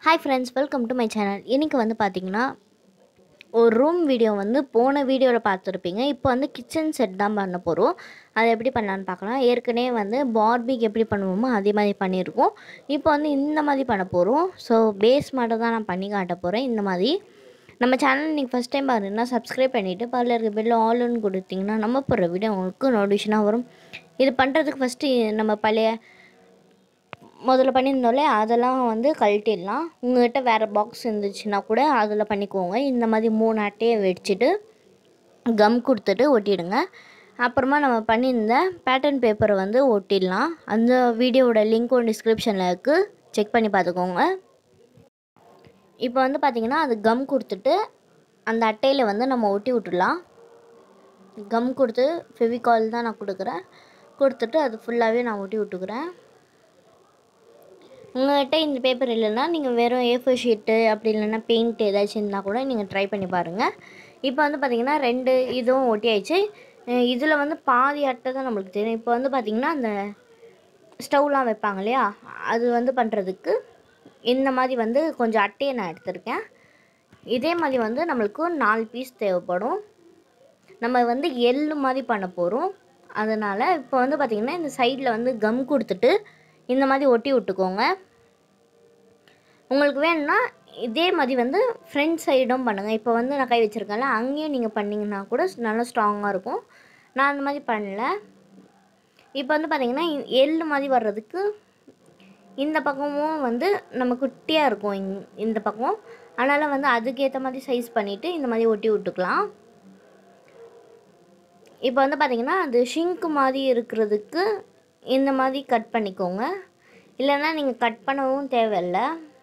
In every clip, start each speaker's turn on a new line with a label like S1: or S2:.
S1: hi friends welcome to my channel இன்றைக்கி வந்து பார்த்திங்கன்னா ஒரு ரூம் வீடியோ வந்து போன வீடியோவில் பார்த்துருப்பீங்க இப்போ வந்து கிச்சன் செட் தான் பண்ண போகிறோம் அதை எப்படி பண்ணலான்னு பார்க்கலாம் ஏற்கனவே வந்து பார்பிக்கு எப்படி பண்ணுவோமோ அதே மாதிரி பண்ணியிருக்கோம் இப்போ வந்து இந்த மாதிரி பண்ண போகிறோம் ஸோ பேஸ் மட்டும் தான் நான் பண்ணி காட்ட போகிறேன் இந்த மாதிரி நம்ம சேனல் நீங்கள் ஃபஸ்ட் டைம் பாருங்கன்னா சப்ஸ்கிரைப் பண்ணிவிட்டு பக்கத்தில் இருக்க பெல்ல ஆல்னு கொடுத்தீங்கன்னா நம்ம போடுற வீடியோ உங்களுக்கு நோட்டிஃபிகேஷனாக வரும் இது பண்ணுறதுக்கு ஃபஸ்ட்டு நம்ம பழைய முதல்ல பண்ணியிருந்தோம்ல அதெல்லாம் வந்து கழட்டிடலாம் உங்கள்கிட்ட வேறு பாக்ஸ் இருந்துச்சுன்னா கூட அதில் பண்ணிக்கோங்க இந்த மாதிரி மூணு அட்டையை வச்சுட்டு கம் கொடுத்துட்டு ஒட்டிடுங்க அப்புறமா நம்ம பண்ணியிருந்த பேட்டர்ன் பேப்பரை வந்து ஒட்டிடலாம் அந்த வீடியோவோட லிங்க்கும் டிஸ்கிரிப்ஷனில் இருக்குது செக் பண்ணி பார்த்துக்கோங்க இப்போ வந்து பார்த்திங்கன்னா அது கம் கொடுத்துட்டு அந்த அட்டையில் வந்து நம்ம ஒட்டி விட்டுடலாம் கம் கொடுத்து ஃபெவிகால் தான் நான் கொடுக்குறேன் கொடுத்துட்டு அது ஃபுல்லாகவே நான் ஒட்டி விட்டுக்கிறேன் உங்கள்கிட்ட இந்த பேப்பர் இல்லைன்னா நீங்கள் வெறும் ஏ ஃபோர் ஷீட்டு அப்படி இல்லைன்னா பெயிண்ட் ஏதாச்சும் இருந்தால் கூட நீங்கள் ட்ரை பண்ணி பாருங்கள் இப்போ வந்து பார்த்திங்கன்னா ரெண்டு இதுவும் ஒட்டியாச்சு இதில் வந்து பாதி அட்டை தான் நம்மளுக்கு தெரியும் இப்போ வந்து பார்த்திங்கன்னா அந்த ஸ்டவ்லாம் வைப்பாங்க இல்லையா அது வந்து பண்ணுறதுக்கு இந்த மாதிரி வந்து கொஞ்சம் அட்டையை நான் எடுத்திருக்கேன் இதே மாதிரி வந்து நம்மளுக்கு நாலு பீஸ் தேவைப்படும் நம்ம வந்து எள்ளு மாதிரி பண்ண போகிறோம் அதனால் இப்போ வந்து பார்த்திங்கன்னா இந்த சைடில் வந்து கம் கொடுத்துட்டு இந்த மாதிரி ஒட்டி விட்டுக்கோங்க உங்களுக்கு வேணும்னா இதே மாதிரி வந்து ஃப்ரண்ட் சைடும் பண்ணுங்கள் இப்போ வந்து நான் கை வச்சுருக்கேன்ல அங்கேயும் நீங்கள் பண்ணிங்கன்னா கூட நல்லா ஸ்ட்ராங்காக இருக்கும் நான் அந்த மாதிரி பண்ணல இப்போ வந்து பார்த்திங்கன்னா எள்ளு மாதிரி வர்றதுக்கு இந்த பக்கமும் வந்து நம்ம குட்டியாக இருக்கும் இங் இந்த பக்கம் அதனால் வந்து அதுக்கேற்ற மாதிரி சைஸ் பண்ணிவிட்டு இந்த மாதிரி ஒட்டி விட்டுக்கலாம் இப்போ வந்து பார்த்திங்கன்னா அது ஷிங்க் மாதிரி இருக்கிறதுக்கு இந்த மாதிரி கட் பண்ணிக்கோங்க இல்லைன்னா நீங்கள் கட் பண்ணவும் தேவையில்ல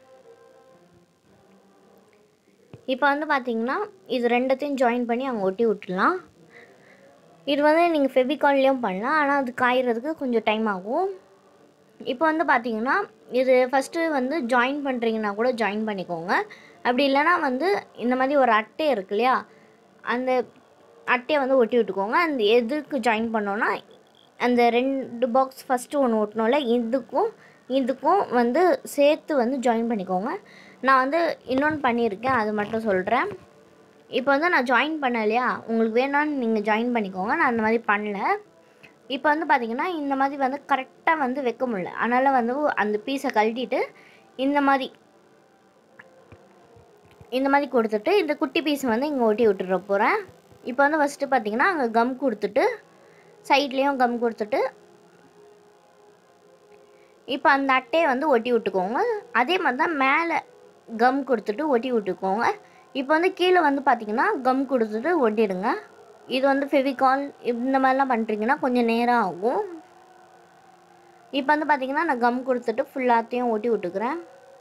S1: இப்போ வந்து பார்த்திங்கன்னா இது ரெண்டத்தையும் ஜாயின் பண்ணி அங்கே ஒட்டி விட்டுடலாம் இது வந்து நீங்கள் ஃபெவிகால்லையும் பண்ணலாம் ஆனால் அது காயறதுக்கு கொஞ்சம் டைம் ஆகும் இப்போ வந்து பார்த்திங்கன்னா இது ஃபஸ்ட்டு வந்து ஜாயின் பண்ணுறீங்கன்னா கூட ஜாயின் பண்ணிக்கோங்க அப்படி இல்லைனா வந்து இந்த மாதிரி ஒரு அட்டை இருக்கு இல்லையா அந்த அட்டையை வந்து ஒட்டி விட்டுக்கோங்க அந்த எதுக்கு ஜாயின் பண்ணோன்னா அந்த ரெண்டு பாக்ஸ் ஃபஸ்ட்டு ஒன்று ஒட்டினோம்ல இதுக்கும் இதுக்கும் வந்து சேர்த்து வந்து ஜாயின் பண்ணிக்கோங்க நான் வந்து இன்னொன்று பண்ணியிருக்கேன் அது மட்டும் சொல்கிறேன் இப்போ வந்து நான் ஜாயின் பண்ண இல்லையா உங்களுக்கு வேணான்னு நீங்கள் ஜாயின் பண்ணிக்கோங்க நான் அந்த மாதிரி பண்ணல இப்போ வந்து பார்த்திங்கன்னா இந்த மாதிரி வந்து கரெக்டாக வந்து வைக்க முடியல அதனால் வந்து அந்த பீஸை கழட்டிட்டு இந்த மாதிரி இந்த மாதிரி கொடுத்துட்டு இந்த குட்டி பீஸ் வந்து இங்கே ஒட்டி விட்டுற போகிறேன் இப்போ வந்து ஃபஸ்ட்டு பார்த்திங்கன்னா அங்கே கம் கொடுத்துட்டு சைட்லேயும் கம் கொடுத்துட்டு இப்போ அந்த அட்டையை வந்து ஒட்டி விட்டுக்கோங்க அதே மாதிரி தான் மேலே கம் கொடுத்துட்டு ஒட்டி விட்டுக்கோங்க இப்போ வந்து கீழே வந்து பார்த்திங்கன்னா கம் கொடுத்துட்டு ஒட்டிடுங்க இது வந்து ஃபெவிகால் இந்த மாதிரிலாம் பண்ணுறீங்கன்னா கொஞ்சம் நேரம் ஆகும் இப்போ வந்து பார்த்திங்கன்னா நான் கம் கொடுத்துட்டு ஃபுல்லாத்தையும் ஒட்டி விட்டுக்கிறேன்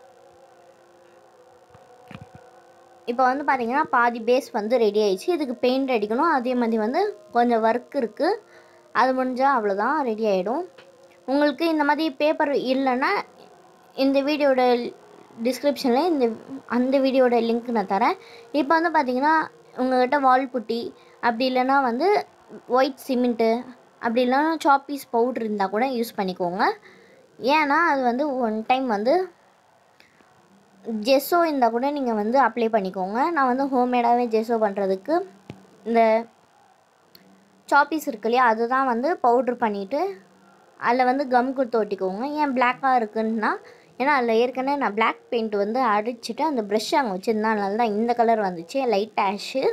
S1: இப்போ வந்து பார்த்திங்கன்னா பாதி பேஸ் வந்து ரெடி ஆயிடுச்சு இதுக்கு பெயிண்ட் அடிக்கணும் அதே மாதிரி வந்து கொஞ்சம் ஒர்க் இருக்குது அது முடிஞ்சால் அவ்வளோதான் ரெடி ஆகிடும் உங்களுக்கு இந்த மாதிரி பேப்பர் இல்லைன்னா இந்த வீடியோட டிஸ்கிரிப்ஷனில் இந்த அந்த வீடியோட லிங்க் நான் தரேன் இப்போ வந்து பார்த்திங்கன்னா உங்கள்கிட்ட வால் புட்டி அப்படி இல்லைன்னா வந்து ஒயிட் சிமெண்ட்டு அப்படி இல்லைன்னா சாப்பீஸ் பவுட்ரு இருந்தால் கூட யூஸ் பண்ணிக்கோங்க ஏன்னா அது வந்து ஒன் டைம் வந்து ஜெஸ்ஸோ இருந்தால் கூட நீங்கள் வந்து அப்ளை பண்ணிக்கோங்க நான் வந்து ஹோம்மேடாகவே ஜெஸ்ஸோ பண்ணுறதுக்கு இந்த சாப்பீஸ் இருக்கு இல்லையா அதுதான் வந்து பவுட்ரு பண்ணிவிட்டு அதில் வந்து கம் கொடுத்து ஒட்டிக்கோங்க ஏன் பிளாக்காக இருக்குன்னா ஏன்னா அதில் ஏற்கனவே நான் பிளாக் பெயிண்ட் வந்து அடிச்சுட்டு அந்த ப்ரெஷ் அங்கே வச்சுருந்தேன் அதனால தான் இந்த கலர் வந்துச்சு லைட் ஆஷு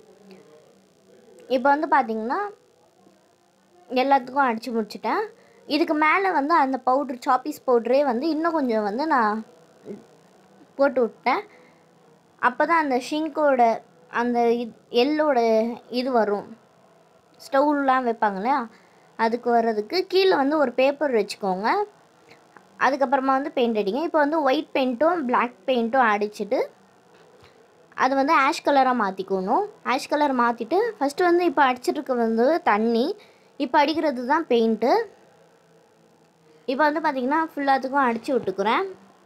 S1: இப்போ வந்து பார்த்திங்கன்னா எல்லாத்துக்கும் அடித்து முடிச்சிட்டேன் இதுக்கு மேலே வந்து அந்த பவுட்ரு சாப்பீஸ் பவுட்ரே வந்து இன்னும் கொஞ்சம் வந்து நான் போட்டு விட்டேன் அப்போ தான் அந்த ஷிங்கோட அந்த எல்லோட இது வரும் ஸ்டவ்லாம் வைப்பாங்க இல்லையா அதுக்கு வர்றதுக்கு கீழே வந்து ஒரு பேப்பர் வச்சுக்கோங்க அதுக்கப்புறமா வந்து பெயிண்ட் அடிங்க இப்போ வந்து ஒயிட் பெயிண்ட்டும் பிளாக் பெயிண்ட்டும் அடிச்சுட்டு அது வந்து ஆஷ் கலராக மாற்றிக்கணும் ஆஷ் கலர் மாற்றிட்டு ஃபஸ்ட்டு வந்து இப்போ அடிச்சிட்ருக்க வந்து தண்ணி இப்போ அடிக்கிறது தான் பெயிண்ட்டு இப்போ வந்து பார்த்திங்கன்னா ஃபுல்லாத்துக்கும் அடித்து விட்டுக்கிறேன்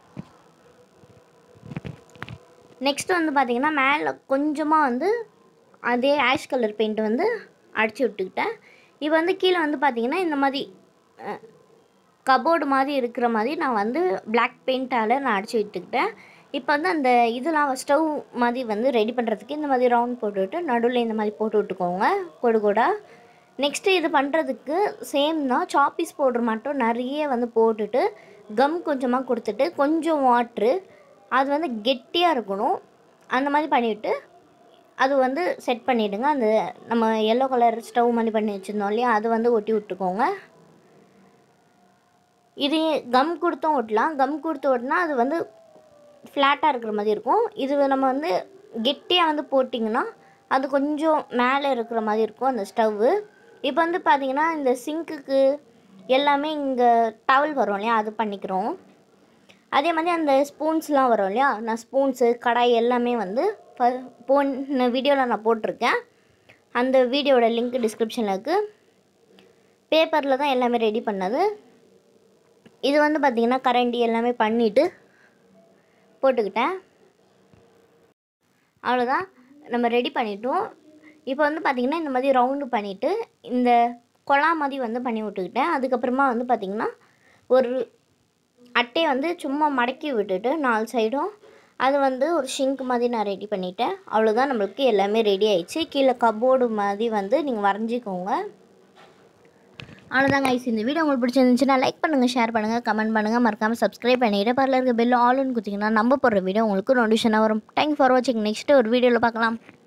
S1: நெக்ஸ்ட் வந்து பார்த்திங்கன்னா மேலே கொஞ்சமாக வந்து அதே ஆஷ் கலர் பெயிண்ட் வந்து அடித்து விட்டுக்கிட்டேன் இப்போ வந்து கீழே வந்து பார்த்திங்கன்னா இந்த மாதிரி கபோர்டு மாதிரி இருக்கிற மாதிரி நான் வந்து பிளாக் பெயிண்டால் நான் அடித்து விட்டுக்கிட்டேன் இப்போ வந்து அந்த இதெல்லாம் ஸ்டவ் மாதிரி வந்து ரெடி பண்ணுறதுக்கு இந்த மாதிரி ரவுண்ட் போட்டுவிட்டு நடுவில் இந்த மாதிரி போட்டு விட்டுக்கோங்க கொடு கூட நெக்ஸ்ட்டு இது பண்ணுறதுக்கு சேம் தான் சாப்பீஸ் பவுடர் மட்டும் நிறைய வந்து போட்டுட்டு கம் கொஞ்சமாக கொடுத்துட்டு கொஞ்சம் வாட்ரு அது வந்து கெட்டியாக இருக்கணும் அந்த மாதிரி பண்ணிவிட்டு அது வந்து செட் பண்ணிவிடுங்க அந்த நம்ம எல்லோ கலர் ஸ்டவ் மாதிரி பண்ணி வச்சுருந்தோம் இல்லையா அது வந்து ஒட்டி விட்டுக்கோங்க இது கம் கொடுத்தும் ஒட்டலாம் கம் கொடுத்து ஒட்டினா அது வந்து ஃப்ளாட்டாக இருக்கிற மாதிரி இருக்கும் இது நம்ம வந்து கெட்டியாக வந்து போட்டிங்கன்னா அது கொஞ்சம் மேலே இருக்கிற மாதிரி இருக்கும் அந்த ஸ்டவ்வு இப்போ வந்து பார்த்தீங்கன்னா இந்த சிங்க்குக்கு எல்லாமே இங்கே டவல் வரும் இல்லையா அது பண்ணிக்கிறோம் அதே மாதிரி அந்த ஸ்பூன்ஸ்லாம் வரும் இல்லையா நான் ஸ்பூன்ஸு கடாய் எல்லாமே வந்து ப- போன வீடியோவில் நான் போட்டிருக்கேன் அந்த வீடியோட லிங்க் டிஸ்கிரிப்ஷனில் இருக்குது பேப்பரில் தான் எல்லாமே ரெடி பண்ணது இது வந்து பார்த்திங்கன்னா கரண்டி எல்லாமே பண்ணிவிட்டு போட்டுக்கிட்டேன் அவ்வளோதான் நம்ம ரெடி பண்ணிட்டோம் இப்போ வந்து பார்த்திங்கன்னா இந்த மாதிரி ரவுண்டு பண்ணிவிட்டு இந்த கொலா மாதிரி வந்து பண்ணி விட்டுக்கிட்டேன் அதுக்கப்புறமா வந்து பார்த்திங்கன்னா ஒரு அட்டையை வந்து சும்மா மடக்கி விட்டுட்டு நாலு சைடும் அது வந்து ஒரு ஷிங்க் மாதிரி நான் ரெடி பண்ணிட்டேன் அவ்வளோதான் நம்மளுக்கு எல்லாமே ரெடி ஆயிடுச்சு கீழே கபோர்டு மாதிரி வந்து நீங்கள் வரைஞ்சிக்கோங்க அவ்வளோதாங்க ஐஸ் இந்த வீடியோ உங்களுக்கு பிடிச்சிருந்துச்சுன்னா லைக் பண்ணுங்கள் ஷேர் பண்ணுங்கள் கமெண்ட் பண்ணுங்கள் மறக்காமல் சப்ஸ்கிரைப் பண்ணிட்டு பரில் இருக்க பெல் ஆல்னு குத்திங்கன்னா நம்ம போடுற வீடியோ உங்களுக்கு நோட்டிஃபிகேஷனாக வரும் தேங்க் ஃபார் வாட்சிங் நெக்ஸ்ட்டு ஒரு வீடியோவில் பார்க்கலாம்